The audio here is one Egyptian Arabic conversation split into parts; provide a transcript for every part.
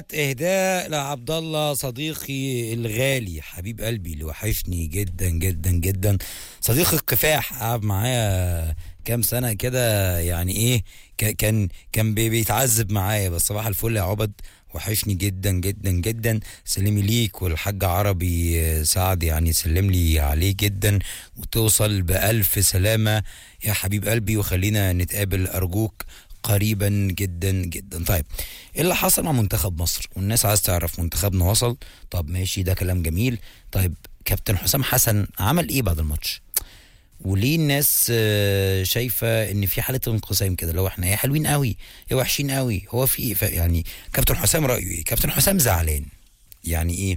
اهداء لعبد الله صديقي الغالي حبيب قلبي اللي وحشني جدا جدا جدا صديق الكفاح قعد معايا كام سنه كده يعني ايه ك- كان كان بي- بيتعذب معايا بس صباح الفل يا عبد وحشني جدا جدا جدا سلمي ليك والحاج عربي سعد يعني سلم لي عليه جدا وتوصل بألف سلامة يا حبيب قلبي وخلينا نتقابل أرجوك قريبا جدا جدا طيب ايه اللي حصل مع منتخب مصر والناس عايز تعرف منتخبنا وصل طب ماشي ده كلام جميل طيب كابتن حسام حسن عمل ايه بعد الماتش وليه الناس آه، شايفه ان في حاله انقسام كده لو احنا يا حلوين قوي يا وحشين قوي هو في ايه ف- يعني كابتن حسام رايه ايه كابتن حسام زعلان يعني ايه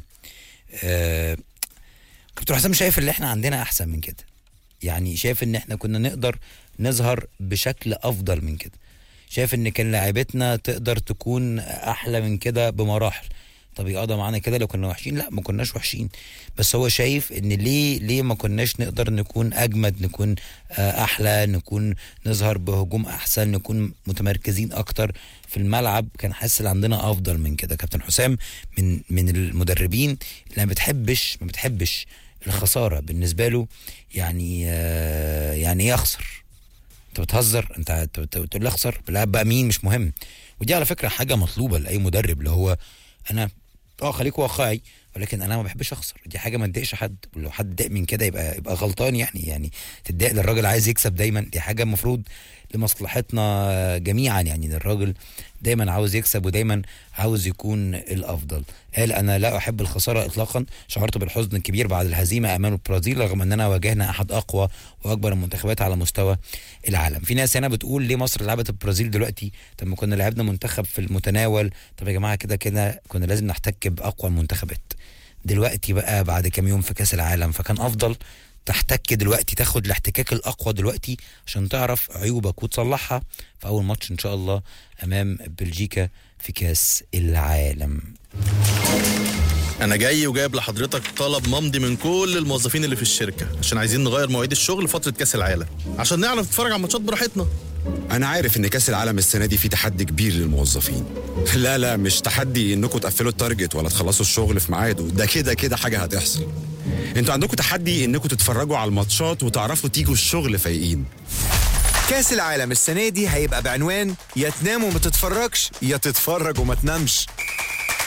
آه كابتن حسام شايف ان احنا عندنا احسن من كده يعني شايف ان احنا كنا نقدر نظهر بشكل افضل من كده شايف ان كان لاعبتنا تقدر تكون احلى من كده بمراحل طب يقضى معانا كده لو كنا وحشين لا ما كناش وحشين بس هو شايف ان ليه ليه ما كناش نقدر نكون اجمد نكون آه، احلى نكون نظهر بهجوم احسن نكون متمركزين اكتر في الملعب كان حاسس ان عندنا افضل من كده كابتن حسام من من المدربين اللي ما بتحبش ما بتحبش الخساره بالنسبه له يعني آه، يعني ايه اخسر انت بتهزر انت انت بت- بتقول لي اخسر لا بقى مين مش مهم ودي على فكره حاجه مطلوبه لاي مدرب اللي هو انا اه خليك واقعي ولكن انا ما بحبش اخسر دي حاجه ما تضايقش حد ولو حد اتضايق من كده يبقى يبقى غلطان يعني يعني تتضايق ده الراجل عايز يكسب دايما دي حاجه المفروض لمصلحتنا جميعا يعني ده الراجل دايما عاوز يكسب ودايما عاوز يكون الافضل قال انا لا احب الخساره اطلاقا شعرت بالحزن الكبير بعد الهزيمه امام البرازيل رغم اننا واجهنا احد اقوى واكبر المنتخبات على مستوى العالم في ناس هنا بتقول ليه مصر لعبت البرازيل دلوقتي طب ما كنا لعبنا منتخب في المتناول طب يا جماعه كده كده كنا لازم نحتك باقوى المنتخبات دلوقتي بقى بعد كام يوم في كاس العالم فكان افضل تحتك دلوقتي تاخد الاحتكاك الاقوى دلوقتي عشان تعرف عيوبك وتصلحها في اول ماتش ان شاء الله امام بلجيكا في كاس العالم انا جاي وجايب لحضرتك طلب ممضي من كل الموظفين اللي في الشركه عشان عايزين نغير مواعيد الشغل فتره كاس العالم عشان نعرف نتفرج على الماتشات براحتنا انا عارف ان كاس العالم السنه دي فيه تحدي كبير للموظفين لا لا مش تحدي انكم تقفلوا التارجت ولا تخلصوا الشغل في ميعاده ده كده كده حاجه هتحصل انتوا عندكم تحدي انكم تتفرجوا على الماتشات وتعرفوا تيجوا الشغل فايقين كاس العالم السنة دي هيبقى بعنوان يا تنام وما تتفرجش يا تتفرج وما تنامش